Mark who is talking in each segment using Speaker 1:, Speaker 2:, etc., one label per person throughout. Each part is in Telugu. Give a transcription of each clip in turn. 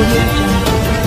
Speaker 1: audio jungle.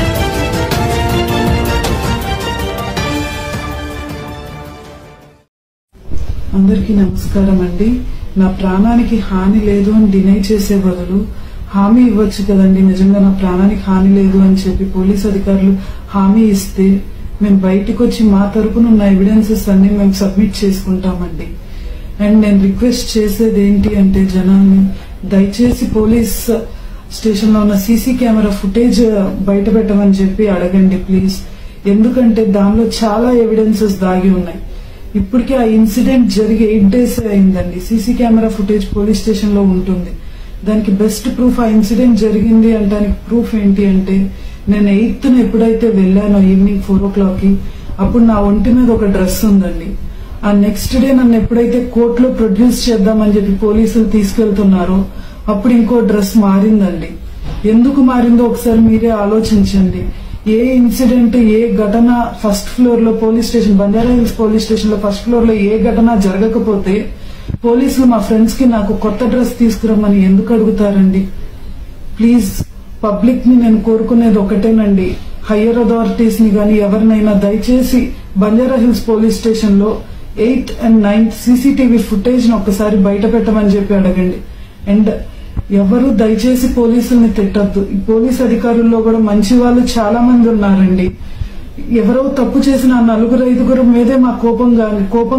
Speaker 2: అందరికీ నమస్కారం అండి నా ప్రాణానికి హాని లేదు అని డినై చేసే బదులు హామీ ఇవ్వచ్చు కదండి నిజంగా నా ప్రాణానికి హాని లేదు అని చెప్పి పోలీస్ అధికారులు హామీ ఇస్తే మేము బయటకు వచ్చి మా తరపున ఉన్న ఎవిడెన్సెస్ అన్ని మేము సబ్మిట్ చేసుకుంటామండి అండ్ నేను రిక్వెస్ట్ చేసేది ఏంటి అంటే జనాన్ని దయచేసి పోలీస్ స్టేషన్ లో ఉన్న సీసీ కెమెరా ఫుటేజ్ బయట పెట్టమని చెప్పి అడగండి ప్లీజ్ ఎందుకంటే దానిలో చాలా ఎవిడెన్సెస్ దాగి ఉన్నాయి ఇప్పటికే ఆ ఇన్సిడెంట్ జరిగి ఎయిట్ డేస్ అయిందండి CC camera footage police station లో ఉంటుంది దానికి బెస్ట్ ప్రూఫ్ ఆ ఇన్సిడెంట్ జరిగింది అంటానికి ప్రూఫ్ ఏంటి అంటే నేను ఎయిత్ ఎప్పుడైతే వెళ్ళానో ఈవినింగ్ ఫోర్ ఓ క్లాక్ కి అప్పుడు నా ఒంటి మీద ఒక డ్రెస్ ఉందండి ఆ నెక్స్ట్ డే నన్ను ఎప్పుడైతే కోర్టులో ప్రొడ్యూస్ చేద్దామని చెప్పి పోలీసులు తీసుకెళ్తున్నారో అప్పుడు ఇంకో డ్రెస్ మారిందండి ఎందుకు మారిందో ఒకసారి మీరే ఆలోచించండి ఏ ఇన్సిడెంట్ ఏ ఘటన ఫస్ట్ ఫ్లోర్ లో police station Banjara Hills police station లో ఫస్ట్ ఫ్లోర్ లో ఏ ఘటన జరగకపోతే పోలీసులు మా ఫ్రెండ్స్ కి నాకు కొత్త డ్రెస్ తీసుకురమ్మని ఎందుకు అడుగుతారండి ప్లీజ్ పబ్లిక్ ని నేను కోరుకునేది ఒకటేనండి హయ్యర్ అథారిటీస్ ని గాని ఎవరినైనా దయచేసి బంజారా హిల్స్ పోలీస్ స్టేషన్ లో eighth and ninth CCTV footage ని ఒక్కసారి బయట పెట్టమని చెప్పి అడగండి అండ్ ఎవరు దయచేసి పోలీసుల్ని తిట్టద్దు ఈ పోలీస్ అధికారుల్లో కూడా మంచి వాళ్ళు చాలా మంది ఉన్నారండి ఎవరో తప్పు చేసిన ఆ నలుగురు ఐదుగురు మీదే మా కోపం గాని కోపం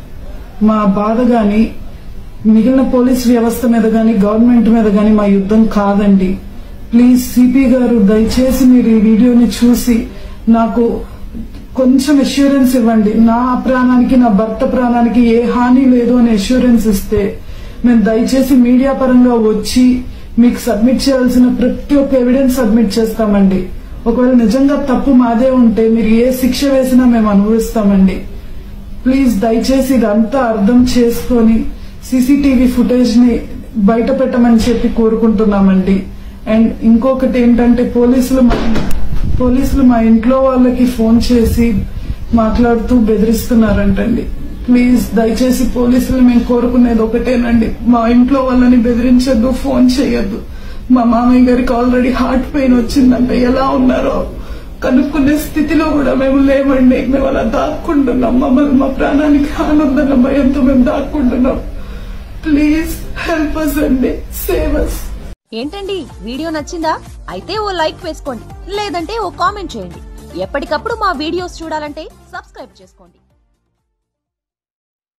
Speaker 2: మా బాధ గాని మిగిలిన పోలీస్ వ్యవస్థ మీద గాని గవర్నమెంట్ మీద గాని మా యుద్ధం కాదండి ప్లీజ్ సిపి గారు దయచేసి మీరు ఈ వీడియోని చూసి నాకు కొంచెం అష్యూరెన్స్ ఇవ్వండి నా ప్రాణానికి నా భర్త ప్రాణానికి ఏ హాని లేదు అని అష్యూరెన్స్ ఇస్తే మేము దయచేసి మీడియా పరంగా వచ్చి మీకు సబ్మిట్ చేయాల్సిన ప్రతి ఒక్క ఎవిడెన్స్ సబ్మిట్ చేస్తామండి ఒకవేళ నిజంగా తప్పు మాదే ఉంటే మీరు ఏ శిక్ష వేసినా మేము అనుభవిస్తామండి ప్లీజ్ దయచేసి ఇదంతా అర్థం చేసుకొని సీసీటీవీ ఫుటేజ్ ని బయట పెట్టమని చెప్పి కోరుకుంటున్నామండి అండ్ ఇంకొకటి ఏంటంటే పోలీసులు మా పోలీసులు మా ఇంట్లో వాళ్ళకి ఫోన్ చేసి మాట్లాడుతూ బెదిరిస్తున్నారంటండి ప్లీజ్ దయచేసి పోలీసులు మేము కోరుకునేది ఒకటేనండి మా ఇంట్లో వాళ్ళని బెదిరించొద్దు ఫోన్ చేయొద్దు మా మామయ్య గారికి ఆల్రెడీ హార్ట్ పెయిన్ వచ్చిందంట ఎలా ఉన్నారో కనుక్కునే స్థితిలో కూడా మేము లేమండి మేము అలా దాక్కుంటున్నాం మమ్మల్ని మా ప్రాణానికి ఆనందన భయంతో మేము దాక్కుంటున్నాం ప్లీజ్ హెల్ప్ అస్ అండి సేవ్ అస్
Speaker 3: ఏంటండి వీడియో నచ్చిందా అయితే ఓ లైక్ వేసుకోండి లేదంటే ఓ కామెంట్ చేయండి ఎప్పటికప్పుడు మా వీడియోస్ చూడాలంటే సబ్స్క్రైబ్ చేసుకోండి